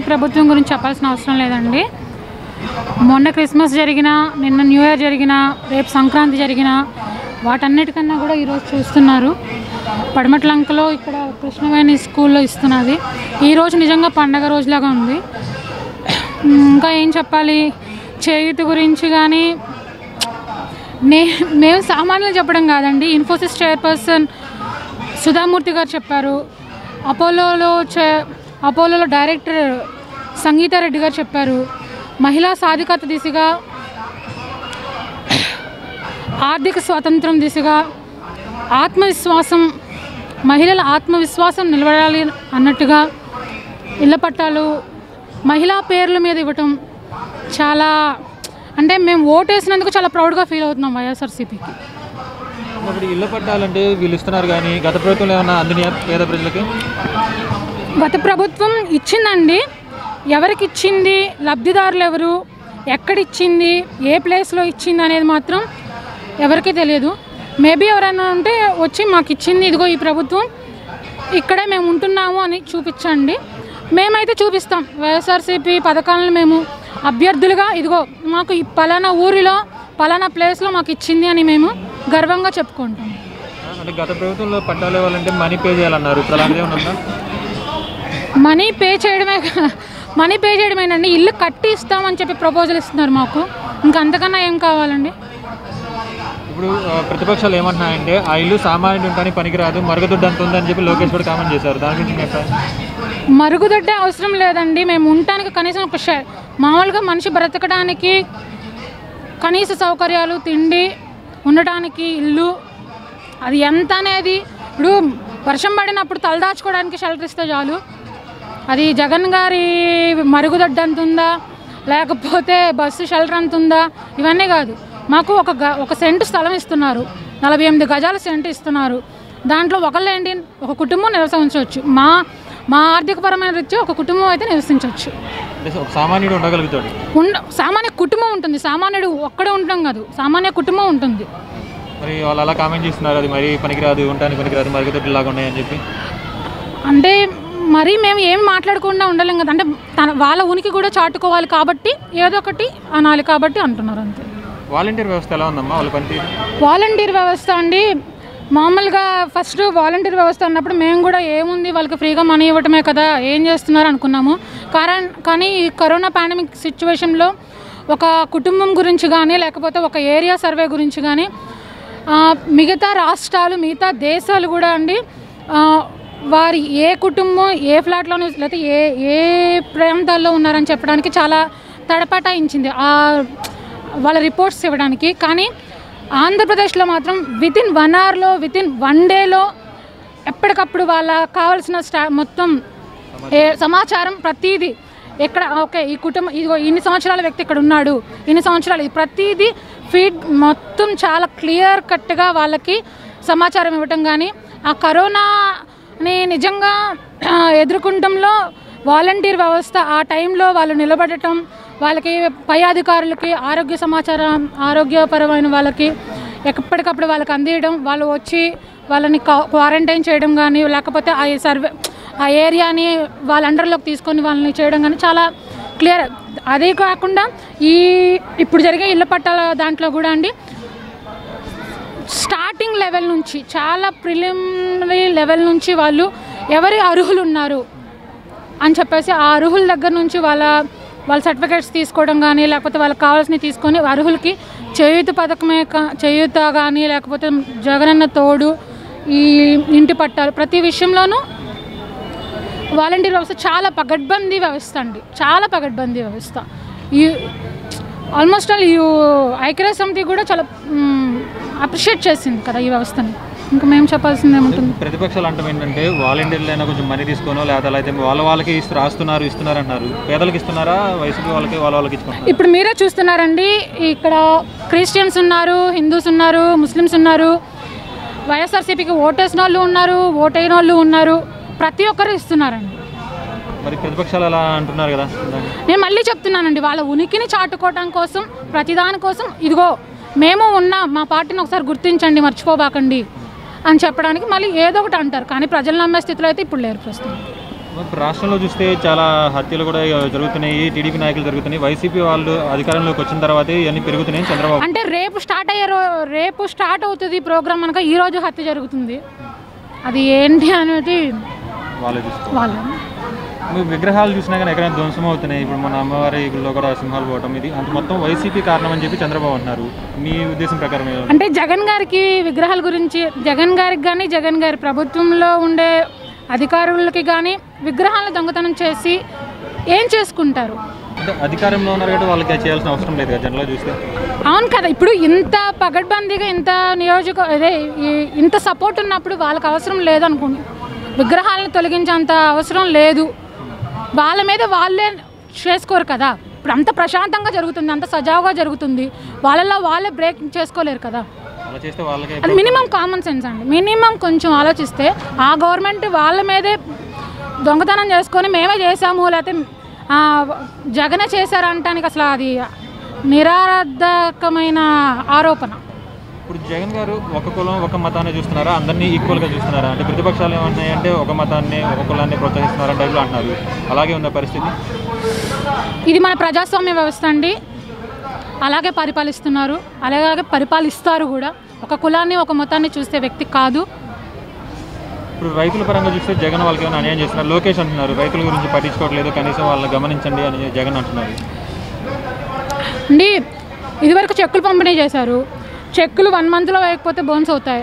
ప్రభుత్వం గురించి చెప్పాల్సిన అవసరం లేదండి మొన్న క్రిస్మస్ జరిగిన నిన్న న్యూ ఇయర్ జరిగిన రేపు సంక్రాంతి జరిగిన వాటన్నిటికన్నా కూడా ఈరోజు చూస్తున్నారు పడమట్లంకలో ఇక్కడ కృష్ణవేణి స్కూల్లో ఇస్తున్నది ఈరోజు నిజంగా పండగ రోజులాగా ఉంది ఇంకా ఏం చెప్పాలి చేయూత గురించి కానీ నే మేము సామాన్యులు చెప్పడం కాదండి ఇన్ఫోసిస్ చైర్పర్సన్ సుధామూర్తి గారు చెప్పారు అపోలోలో చే అపోలోలో డైరెక్టర్ సంగీతారెడ్డి గారు చెప్పారు మహిళా సాధికారత దిశగా ఆర్థిక స్వాతంత్రం దిశగా ఆత్మవిశ్వాసం మహిళల ఆత్మవిశ్వాసం నిలబడాలి అన్నట్టుగా ఇళ్ళ పట్టాలు మహిళా పేర్ల మీద ఇవ్వటం చాలా అంటే మేము ఓటేసినందుకు చాలా ప్రౌడ్గా ఫీల్ అవుతున్నాం వైఎస్ఆర్సీపీకి ఇప్పుడు ఇల్లు పట్టాలంటే వీళ్ళు ఇస్తున్నారు కానీ గత ప్రభుత్వంలో ఏమన్నా అందినాయా పేద ప్రజలకి గత ప్రభుత్వం ఇచ్చిందండి ఎవరికి ఇచ్చింది లబ్ధిదారులు ఎవరు ఎక్కడిచ్చింది ఏ ప్లేస్లో ఇచ్చింది అనేది మాత్రం ఎవరికీ తెలియదు మేబీ ఎవరైనా ఉంటే వచ్చి మాకు ఇచ్చింది ఇదిగో ఈ ప్రభుత్వం ఇక్కడే మేము ఉంటున్నాము అని చూపించండి మేమైతే చూపిస్తాం వైఎస్ఆర్సీపీ పథకాలను మేము అభ్యర్థులుగా ఇదిగో మాకు ఈ పలానా ఊరిలో పలానా ప్లేస్లో మాకు ఇచ్చింది అని మేము గర్వంగా చెప్పుకుంటాం అంటే గత ప్రభుత్వంలో పట్టాలు ఇవ్వాలంటే మనీ పే చేయాలన్నారు ఇప్పుడు అలాంటిది ఏమన్నా ఉందా మనీ పే చేయడమే కా- మనీ పే చేయడమేనండి ఇల్లు కట్టి ఇస్తామని చెప్పి ప్రపోజల్ ఇస్తున్నారు మాకు ఇంకా అంతకన్నా ఏం కావాలండి ఇప్పుడు ఆ, ప్రతిపక్షాలు ఏమంటున్నాయంటే ఆ ఇల్లు సామాన్యుడు ఉంటానికి పనికిరాదు మరుగుదొడ్డు అంత ఉందని చెప్పి లోకేష్ కూడా కామెంట్ చేశారు దాని గురించి మీ అభిప్రాయం? మరుగుదొడ్డే అవసరం లేదండి మేము ఉండటానికి కనీసం ఒక షె మామూలుగా మనిషి బ్రతకడానికి కనీస సౌకర్యాలు తిండి ఉండటానికి ఇల్లు అది ఎంత అనేది ఇప్పుడు వర్షం పడినప్పుడు తలదాచుకోవడానికి షెల్టర్ ఇస్తే చాలు అది జగన్ గారి మరుగుదొడ్డు ఎంత ఉందా లేకపోతే బస్సు షెల్టర్ ఎంత ఉందా ఇవన్నీ కాదు మాకు ఒక గ ఒక సెంటు స్థలం ఇస్తున్నారు నలభై ఎనిమిది గజాల సెంటు ఇస్తున్నారు దాంట్లో ఒకళ్ళు ఏంటి ఒక కుటుంబం నివసించవచ్చు మా మా ఆర్థికపరమైన రీత్యా ఒక కుటుంబం అయితే నివసించవచ్చు అంటే ఒక సామాన్యుడు ఉండగలుగుతాడు ఉండ సామాన్య కుటుంబం ఉంటుంది సామాన్యుడు ఒక్కడే ఉండడం కాదు సామాన్య కుటుంబం ఉంటుంది మరి వాళ్ళు అలా కామెంట్ చేస్తున్నారు అది మరి పనికిరాదు ఉండడానికి పనికిరాదు మరుగుదొడ్డు లాగా ఉన్నాయని చెప్పి అంటే మరి మేము ఏం మాట్లాడకుండా ఉండలేం కదా అంటే తన వాళ్ళ ఉనికి కూడా చాటుకోవాలి కాబట్టి ఏదో ఒకటి అనాలి కాబట్టి అంటున్నారు అంతే వాలంటీర్ వ్యవస్థ ఎలా ఉందమ్మా వాళ్ళ పనితీరు వాలంటీర్ వ్యవస్థ అండి మామూలుగా ఫస్ట్ వాలంటీర్ వ్యవస్థ అన్నప్పుడు మేము కూడా ఏముంది వాళ్ళకి ఫ్రీగా మనీ ఇవ్వటమే కదా ఏం చేస్తున్నారు అనుకున్నాము కారణ్ కానీ ఈ కరోనా పాండమిక్ సిచ్యువేషన్లో ఒక కుటుంబం గురించి కానీ లేకపోతే ఒక ఏరియా సర్వే గురించి కానీ ఆ, మిగతా రాష్ట్రాలు మిగతా దేశాలు కూడా అండి ఆ, వారి ఏ కుటుంబం ఏ ఫ్లాట్లోనూ లేకపోతే ఏ ఏ ప్రాంతాల్లో ఉన్నారని చెప్పడానికి చాలా తడపటాయించింది ఆ వాళ్ళ రిపోర్ట్స్ ఇవ్వడానికి కానీ ఆంధ్రప్రదేశ్లో మాత్రం విత్ ఇన్ వన్ అవర్లో విత్ ఇన్ వన్ డేలో ఎప్పటికప్పుడు వాళ్ళ కావాల్సిన స్టా మొత్తం ఏ సమాచారం ప్రతిదీ ఎక్కడ ఓకే ఈ కుటుంబం ఇదిగో ఇన్ని సంవత్సరాల వ్యక్తి ఇక్కడ ఉన్నాడు ఇన్ని సంవత్సరాలు ఇది ప్రతిదీ ఫీడ్ మొత్తం చాలా క్లియర్ కట్గా వాళ్ళకి సమాచారం ఇవ్వటం కానీ ఆ కరోనాని నిజంగా ఆ, ఎదుర్కొంటంలో వాలంటీర్ వ్యవస్థ ఆ టైంలో వాళ్ళు నిలబడటం వాళ్ళకి పై అధికారులకి ఆరోగ్య సమాచారం ఆరోగ్యపరమైన వాళ్ళకి ఎప్పటికప్పుడు వాళ్ళకి అందియడం వాళ్ళు వచ్చి వాళ్ళని క్వారంటైన్ చేయడం కానీ లేకపోతే ఆ సర్వే ఆ ఏరియాని వాళ్ళ అండర్లోకి తీసుకొని వాళ్ళని చేయడం కానీ చాలా క్లియర్ అదే కాకుండా ఈ ఇప్పుడు జరిగే ఇళ్ళ పట్టాల దాంట్లో కూడా అండి స్టార్టింగ్ లెవెల్ నుంచి చాలా ప్రిలిమినరీ లెవెల్ నుంచి వాళ్ళు ఎవరి అర్హులు ఉన్నారు అని చెప్పేసి ఆ అర్హుల దగ్గర నుంచి వాళ్ళ వాళ్ళ సర్టిఫికేట్స్ తీసుకోవడం కానీ లేకపోతే వాళ్ళకి కావాల్సినవి తీసుకొని అర్హులకి చేయూత పథకమే కా- చేయూత కానీ లేకపోతే జగనన్న తోడు ఈ ఇంటి పట్టాలు ప్రతి విషయంలోనూ వాలంటీర్ వ్యవస్థ చాలా పగడ్బందీ వ్యవస్థ అండి చాలా పగడ్బందీ వ్యవస్థ ఈ ఆల్మోస్ట్ ఆల్ యూ ఐక్యరాజ్య సమితి కూడా చాలా అప్రిషియేట్ చేసింది కదా ఈ వ్యవస్థని ఇంకా మేము చెప్పాల్సింది ఏముంటుంది ప్రతిపక్షాలు అంటాం ఏంటంటే వాలంటీర్లు అయినా కొంచెం మనీ తీసుకోనో లేదా అలా అయితే వాళ్ళ వాళ్ళకి ఇస్తు రాస్తున్నారు ఇస్తున్నారు అంటున్నారు పేదలకు ఇస్తున్నారా వైసీపీ వాళ్ళకి వాళ్ళ వాళ్ళకి ఇచ్చుకుంటున్నారు ఇప్పుడు మీరే చూస్తున్నారండి ఇక్కడ క్రిస్టియన్స్ ఉన్నారు హిందూస్ ఉన్నారు ముస్లిమ్స్ ఉన్నారు వైఎస్ఆర్సీపీకి ఓటేసిన వాళ్ళు ఉన్నారు ఓటైన వాళ్ళు ఉన్నారు ప్రతి ఒక్కరు ఇస్తున్నారండి మరి ప్రతిపక్షాలు అలా అంటున్నారు కదా దాన్ని. నేను మళ్ళీ చెప్తున్నానండి వాళ్ళ ఉనికిని చాటుకోవడం కోసం ప్రతిదాని కోసం ఇదిగో మేము ఉన్నాం మా పార్టీని ఒకసారి గుర్తించండి మర్చిపోబాకండి అని చెప్పడానికి మళ్ళీ ఏదో ఒకటి అంటారు కానీ ప్రజలు నమ్మే స్థితిలో అయితే ఇప్పుడు లేరు ప్రస్తుతం ఇప్పుడు రాష్ట్రంలో చూస్తే చాలా హత్యలు కూడా జరుగుతున్నాయి టీడీపీ నాయకులు జరుగుతున్నాయి వైసీపీ వాళ్ళు అధికారంలోకి వచ్చిన తర్వాత ఇవన్నీ పెరుగుతున్నాయి చంద్రబాబు అంటే రేపు స్టార్ట్ అయ్యే రో రేపు స్టార్ట్ అవుతుంది ప్రోగ్రామ్ అనక ఈ రోజు హత్య జరుగుతుంది అది ఏంటి అనేది వాళ్ళు చూసుకో వాళ్ళు మీరు విగ్రహాలు చూసినా కానీ ఎక్కడైనా ధ్వంసం అవుతున్నాయి ఇప్పుడు మన అమ్మవారి గుడిలో కూడా సింహాలు పోవటం ఇది అంత మొత్తం వైసీపీ కారణం అని చెప్పి చంద్రబాబు అంటున్నారు మీ ఉద్దేశం ప్రకారం ఏమో అంటే జగన్ గారికి విగ్రహాల గురించి జగన్ గారికి కానీ జగన్ గారి ప్రభుత్వంలో ఉండే అధికారులకి కానీ విగ్రహాలను దొంగతనం చేసి ఏం చేసుకుంటారు అంటే అధికారంలో ఉన్నారు కాబట్టి వాళ్ళకి అది చేయాల్సిన అవసరం లేదు కదా జనరల్గా చూస్తే అవును కదా ఇప్పుడు ఇంత పగడ్బందీగా ఇంత నియోజక అదే ఈ- ఇంత సపోర్ట్ ఉన్నప్పుడు వాళ్ళకి అవసరం లేదనుకుంటు విగ్రహాలను తొలగించేంత అవసరం లేదు వాళ్ళ మీద వాళ్ళే చేసుకోరు కదా ఇప్పుడు అంత ప్రశాంతంగా జరుగుతుంది అంత సజావుగా జరుగుతుంది వాళ్ళలో వాళ్ళే బ్రేక్ చేసుకోలేరు కదా అలా చేస్తే వాళ్ళకే అది మినిమం కామన్ సెన్స్ అండి మినిమం కొంచెం ఆలోచిస్తే ఆ గవర్నమెంట్ వాళ్ళ మీదే దొంగతనం చేసుకొని మేమే చేసాము లేకపోతే ఆ, జగనే చేశారంటానికి అసలు అది నిరార్థకమైన ఆరోపణ ఇప్పుడు జగన్ గారు ఒక కులం ఒక మతాన్ని చూస్తున్నారా అందరినీ ఈక్వల్గా చూస్తున్నారా అంటే ప్రతిపక్షాలు ఏమన్నాయంటే ఒక మతాన్ని ఒక కులాన్ని ప్రోత్సహిస్తున్నారని టైప్లో అంటున్నారు అలాగే ఉందా పరిస్థితి ఇది మన ప్రజాస్వామ్య వ్యవస్థ అండి అలాగే పరిపాలిస్తున్నారు అలాగే పరిపాలిస్తారు కూడా ఒక కులాన్ని ఒక మతాన్ని చూసే వ్యక్తి కాదు ఇప్పుడు రైతుల పరంగా చూస్తే జగన్ వాళ్ళకి ఏమైనా అన్యాయం చేస్తున్నారు లోకేష్ అంటున్నారు రైతుల గురించి పట్టించుకోవట్లేదు కనీసం వాళ్ళని గమనించండి అని జగన్ అంటున్నారు అండి ఇదివరకు చెక్కులు పంపిణీ చేశారు చెక్కులు వన్ మంత్లో వేయకపోతే బోన్స్ అవుతాయి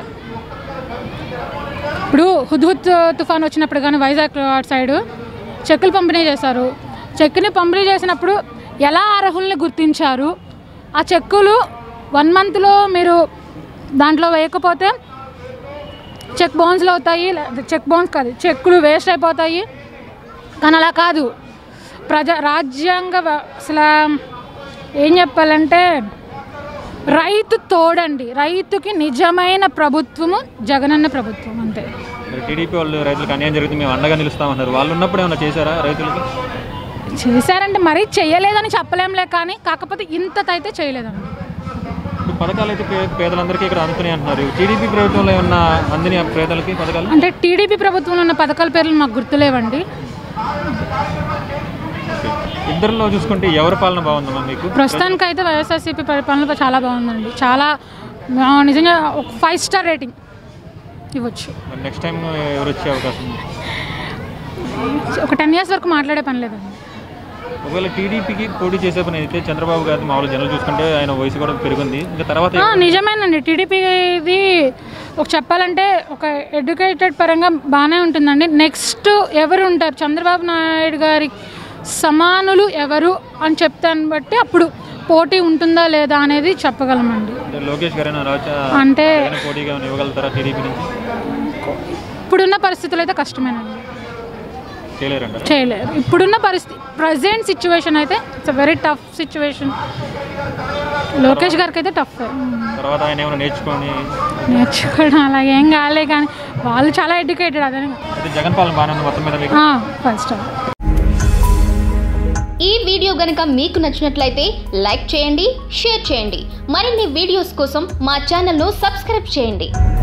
ఇప్పుడు హుద్హుద్ తుఫాన్ వచ్చినప్పుడు కానీ వైజాగ్ అటు సైడు చెక్కులు పంపిణీ చేశారు చెక్కుని పంపిణీ చేసినప్పుడు ఎలా అర్హుల్ని గుర్తించారు ఆ చెక్కులు వన్ మంత్లో మీరు దాంట్లో వేయకపోతే చెక్ బౌన్స్లు అవుతాయి లే- చెక్ బౌన్స్ కాదు చెక్కులు వేస్ట్ అయిపోతాయి కానీ అలా కాదు ప్రజా రాజ్యాంగ వ్య- అసలు ఏం చెప్పాలంటే రైతు తోడండి రైతుకి నిజమైన ప్రభుత్వము జగనన్న ప్రభుత్వం అంతే మరి టీడీపీ వాళ్ళు రైతులకు అన్యాయం జరుగుతుంది మేము అండగా నిలుస్తామన్నారు వాళ్ళు ఉన్నప్పుడు ఏమైనా చేశారా రైతులకి చేశారంటే మరీ చేయలేదని చెప్పలేంలే కానీ కాకపోతే ఇంతతైతే చేయలేదండి ఇప్పుడు పథకాలు అయితే పే- పేదలందరికీ ఇక్కడ అందుతున్నాయి అంటున్నారు టీడీపీ ప్రభుత్వంలో ఏమన్నా అందిన పేదలకి పథకాలు అంటే టీడీపీ ప్రభుత్వంలో ఉన్న పథకాల పేర్లు మాకు గుర్తులేవండి ఇద్దరిలో చూసుకుంటే ఎవరి పాలన బాగుందమ్మా మీకు ప్రస్తుతానికి అయితే వైఎస్ఆర్సీపీ పరిపాలన చాలా బాగుందండి చాలా ఆ, నిజంగా ఒక ఫైవ్ స్టార్ రేటింగ్ ఇవ్వచ్చు నెక్స్ట్ టైం ఎవరు వచ్చే అవకాశం ఉంది? ఒక టెన్ ఇయర్స్ వరకు మాట్లాడే పని లేదండి ఒకవేళ టీడీపీకి పోటీ చేసే పని అయితే చంద్రబాబు గారి మామూలు జనాలు చూసుకుంటే ఆయన వయసు కూడా పెరిగింది ఇంకా తర్వాత ఆ, నిజమేనండి టీడీపీది ఒక చెప్పాలంటే ఒక ఎడ్యుకేటెడ్ పరంగా బాగానే ఉంటుందండి నెక్స్ట్ ఎవరు ఉంటారు చంద్రబాబు నాయుడు గారి సమానులు ఎవరు అని చెప్తాను బట్టి అప్పుడు పోటీ ఉంటుందా లేదా అనేది చెప్పగలమండి అంటే లోకేష్ గారైనా రాజా అంటే జగన్ పోటీగా ఏమైనా ఇవ్వగలుగుతారా టీడీపీ నుంచి ఇప్పుడున్న పరిస్థితులు అయితే కష్టమేనండి చేయలేరంటారా చేయలేరు ఇప్పుడున్న పరిస్థితి ప్రజెంట్ సిచ్యువేషన్ అయితే it's very tough situation Lokesh గారికి అయితే టఫ్ తర్వాత ఆయన ఏమైనా నేర్చుకొని నేర్చుకోవడం అలాగే ఏం కాలే కానీ వాళ్ళు చాలా ఎడ్యుకేటెడ్ అదే అయితే జగన్ పాలన బాగానే ఉంది మొత్తం మీద మీకు ఫస్ట్ ఈ వీడియో గనుక మీకు నచ్చినట్లయితే లైక్ చేయండి షేర్ చేయండి మరిన్ని వీడియోస్ కోసం మా ఛానల్ను సబ్స్క్రైబ్ చేయండి